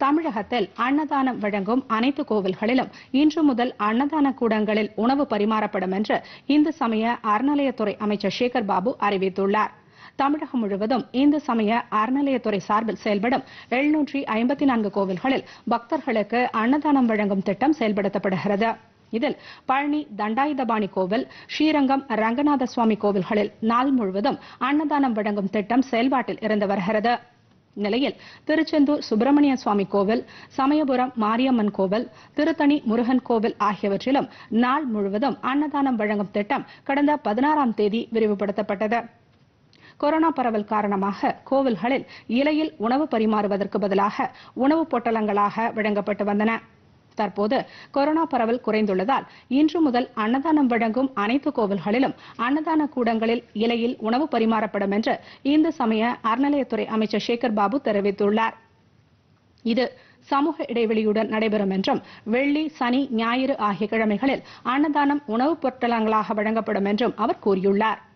தமிழகத்தில் அன்னதானம் வழங்கும் அனைத்து கோவில்களிலும் இன்று முதல் அன்னதான கூடங்களில் உணவு பரிமாறப்படும் என்று இந்து சமய அறநிலையத்துறை அமைச்சர் சேகர் பாபு அறிவித்துள்ளார் தமிழகம் முழுவதும் இந்து சமய அறநிலையத்துறை சார்பில் செயல்படும் எழுநூற்றி ஐம்பத்தி நான்கு கோவில்களில் பக்தர்களுக்கு அன்னதானம் வழங்கும் திட்டம் செயல்படுத்தப்படுகிறது இதில் பழனி தண்டாயுதபாணி கோவில் ஸ்ரீரங்கம் ரங்கநாத சுவாமி கோவில்களில் நாள் முழுவதும் அன்னதானம் வழங்கும் திட்டம் செயல்பாட்டில் இருந்து வருகிறது நிலையில் திருச்செந்தூர் சுப்பிரமணிய சுவாமி கோவில் சமயபுரம் மாரியம்மன் கோவில் திருத்தணி முருகன் கோவில் ஆகியவற்றிலும் நாள் முழுவதும் அன்னதானம் வழங்கும் திட்டம் கடந்த பதினாறாம் தேதி விரிவுபடுத்தப்பட்டது கொரோனா பரவல் காரணமாக கோவில்களில் இலையில் உணவு பரிமாறுவதற்கு பதிலாக உணவுப் பொட்டலங்களாக வழங்கப்பட்டு வந்தன தற்போது கொரோனா பரவல் குறைந்துள்ளதால் இன்று முதல் அன்னதானம் வழங்கும் அனைத்து கோவில்களிலும் அன்னதான கூடங்களில் இலையில் உணவு பரிமாறப்படும் என்று இந்து சமய அறநிலையத்துறை அமைச்சர் சேகர் பாபு தெரிவித்துள்ளார் இது சமூக இடைவெளியுடன் நடைபெறும் என்றும் வெள்ளி சனி ஞாயிறு ஆகிய கிழமைகளில் அன்னதானம் உணவுப் பொட்டலங்களாக வழங்கப்படும் என்றும் அவர் கூறியுள்ளார்